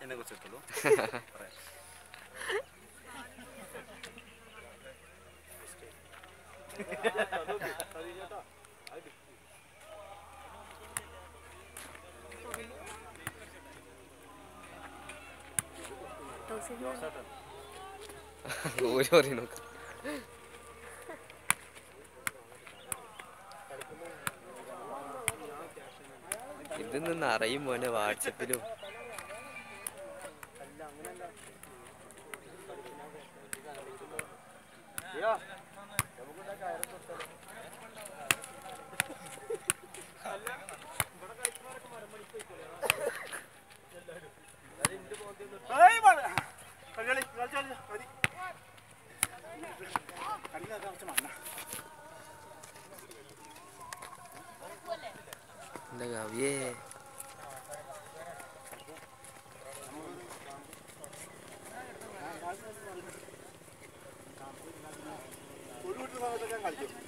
എന്നെ കുറിച്ച് ഇട്ടുള്ളൂ പറയാം ഓരോ പറയണു ഇത് നിന്ന് അറിയും മോനെ വാട്സപ്പിലും ഏയ് മഴ. കളി, കളി, കളിച്ച് കളി, മതി. കളിയിലൊക്കെ കുറച്ച് മണ്ണാ. എന്റെ കവിയേ ഒരു വീട്ടിൽ സമയത്തൊക്കെ ഞാൻ കളിക്കും